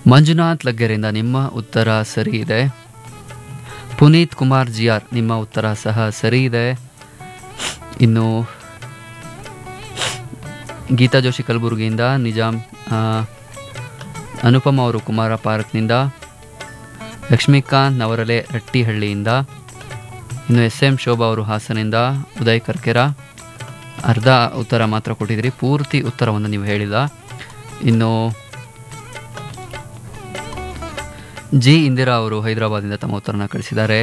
ಮಂಜುನಾಥ್ ಲಗ್ಗೆರೆಯಿಂದ ನಿಮ್ಮ ಉತ್ತರ ಸರಿ ಇದೆ ಪುನೀತ್ ಕುಮಾರ್ ಜಿ ಆರ್ ನಿಮ್ಮ ಉತ್ತರ ಸಹ ಸರಿ ಇದೆ ಇನ್ನು ಗೀತಾ ಜೋಶಿ ಕಲಬುರಗಿಯಿಂದ ನಿಜಾಮ್ ಆ, ಅನುಪಮ ಅವರು ಕುಮಾರ ಪಾರ್ಕ್ನಿಂದ ಲಕ್ಷ್ಮೀಕಾಂತ್ ನವರಲೆ ರಟ್ಟಿಹಳ್ಳಿಯಿಂದ ಇನ್ನು ಎಸ್ ಎಂ ಶೋಭಾ ಅವರು ಹಾಸನಿಂದ ಉದಯ್ ಕರ್ಕೆರ ಅರ್ಧ ಉತ್ತರ ಮಾತ್ರ ಕೊಟ್ಟಿದ್ದೀರಿ ಪೂರ್ತಿ ಉತ್ತರವನ್ನು ನೀವು ಹೇಳಿಲ್ಲ ಇನ್ನು ಜಿ ಇಂದಿರಾ ಅವರು ಹೈದರಾಬಾದಿಂದ ತಮ್ಮ ಉತ್ತರನ ಕಳಿಸಿದ್ದಾರೆ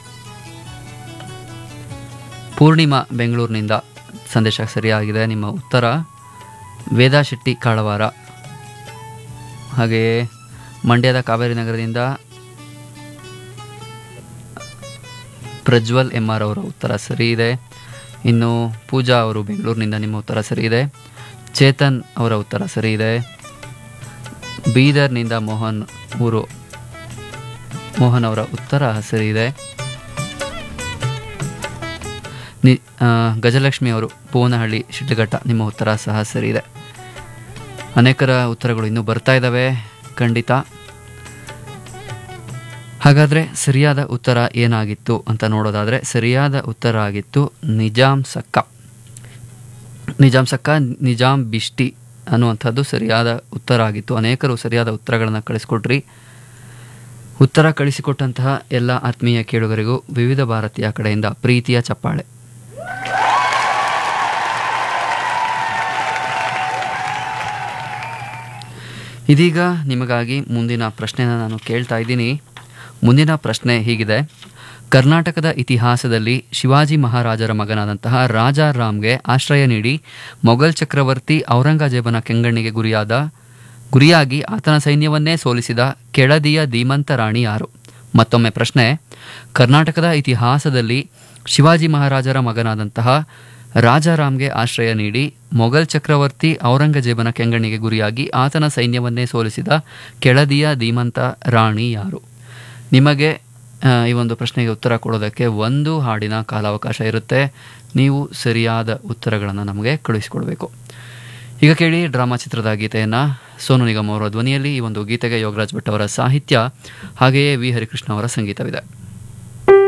ಪೂರ್ಣಿಮಾ ಬೆಂಗಳೂರಿನಿಂದ ಸಂದೇಶ ಸರಿಯಾಗಿದೆ ನಿಮ್ಮ ಉತ್ತರ ವೇದಾ ಶೆಟ್ಟಿ ಕಾಳವಾರ ಹಾಗೆಯೇ ಮಂಡ್ಯದ ಕಾವೇರಿ ನಗರದಿಂದ ಪ್ರಜ್ವಲ್ ಎಂ ಆರ್ ಅವರ ಉತ್ತರ ಸರಿ ಇದೆ ಇನ್ನು ಪೂಜಾ ಅವರು ಬೆಂಗಳೂರಿನಿಂದ ನಿಮ್ಮ ಉತ್ತರ ಸರಿ ಇದೆ ಚೇತನ್ ಅವರ ಉತ್ತರ ಸರಿ ಇದೆ ಬೀದರ್ನಿಂದ ಮೋಹನ್ ಊರು ಮೋಹನ್ ಅವರ ಉತ್ತರ ಸರಿ ಇದೆ ನಿ ಆ, ಗಜಲಕ್ಷ್ಮಿ ಅವರು ಪೂವನಹಳ್ಳಿ ಶಿಡ್ಲಘಟ್ಟ ನಿಮ್ಮ ಉತ್ತರ ಸಹ ಸರಿ ಇದೆ ಅನೇಕರ ಉತ್ತರಗಳು ಇನ್ನೂ ಬರ್ತಾ ಇದ್ದಾವೆ ಖಂಡಿತ ಹಾಗಾದರೆ ಸರಿಯಾದ ಉತ್ತರ ಏನಾಗಿತ್ತು ಅಂತ ನೋಡೋದಾದರೆ ಸರಿಯಾದ ಉತ್ತರ ಆಗಿತ್ತು ನಿಜಾಮ್ ಸಕ್ಕ ನಿಜಾಮ್ ಸಕ್ಕ ನಿಜಾಮ್ ಬಿಷ್ಟಿ ಅನ್ನುವಂಥದ್ದು ಸರಿಯಾದ ಉತ್ತರ ಆಗಿತ್ತು ಅನೇಕರು ಸರಿಯಾದ ಉತ್ತರಗಳನ್ನು ಕಳಿಸ್ಕೊಟ್ರಿ ಉತ್ತರ ಕಳಿಸಿಕೊಟ್ಟಂತಹ ಎಲ್ಲ ಆತ್ಮೀಯ ಕೇಳುಗರಿಗೂ ವಿವಿಧ ಭಾರತೀಯ ಕಡೆಯಿಂದ ಪ್ರೀತಿಯ ಚಪ್ಪಾಳೆ ಇದೀಗ ನಿಮಗಾಗಿ ಮುಂದಿನ ಪ್ರಶ್ನೆನ ನಾನು ಕೇಳ್ತಾ ಇದ್ದೀನಿ ಮುಂದಿನ ಪ್ರಶ್ನೆ ಹೀಗಿದೆ ಕರ್ನಾಟಕದ ಇತಿಹಾಸದಲ್ಲಿ ಶಿವಾಜಿ ಮಹಾರಾಜರ ಮಗನಾದಂತಹ ರಾಜಾ ರಾಮ್ಗೆ ಆಶ್ರಯ ನೀಡಿ ಮೊಘಲ್ ಚಕ್ರವರ್ತಿ ಔರಂಗಜೇಬನ ಕೆಂಗಣ್ಣಿಗೆ ಗುರಿಯಾದ ಗುರಿಯಾಗಿ ಆತನ ಸೈನ್ಯವನ್ನೇ ಸೋಲಿಸಿದ ಕೆಳದಿಯ ಧೀಮಂತ ರಾಣಿ ಯಾರು ಮತ್ತೊಮ್ಮೆ ಪ್ರಶ್ನೆ ಕರ್ನಾಟಕದ ಇತಿಹಾಸದಲ್ಲಿ ಶಿವಾಜಿ ಮಹಾರಾಜರ ಮಗನಾದಂತಹ ರಾಜಾರಾಮ್ಗೆ ಆಶ್ರಯ ನೀಡಿ ಮೊಘಲ್ ಚಕ್ರವರ್ತಿ ಔರಂಗಜೇಬನ ಕೆಂಗಣ್ಣಿಗೆ ಗುರಿಯಾಗಿ ಆತನ ಸೈನ್ಯವನ್ನೇ ಸೋಲಿಸಿದ ಕೆಳದಿಯ ಧೀಮಂತ ರಾಣಿ ಯಾರು ನಿಮಗೆ ಆ, ಈ ಒಂದು ಪ್ರಶ್ನೆಗೆ ಉತ್ತರ ಕೊಡೋದಕ್ಕೆ ಒಂದು ಹಾಡಿನ ಕಾಲಾವಕಾಶ ಇರುತ್ತೆ ನೀವು ಸರಿಯಾದ ಉತ್ತರಗಳನ್ನು ನಮಗೆ ಕಳುಹಿಸಿಕೊಡ್ಬೇಕು ಈಗ ಕೇಳಿ ಡ್ರಾಮಾ ಚಿತ್ರದ ಗೀತೆಯನ್ನು ಸೋನು ನಿಗಮ್ ಅವರ ಧ್ವನಿಯಲ್ಲಿ ಈ ಒಂದು ಗೀತೆಗೆ ಯೋಗರಾಜ್ ಭಟ್ ಅವರ ಸಾಹಿತ್ಯ ಹಾಗೆಯೇ ವಿ ಹರಿಕೃಷ್ಣ ಅವರ ಸಂಗೀತವಿದೆ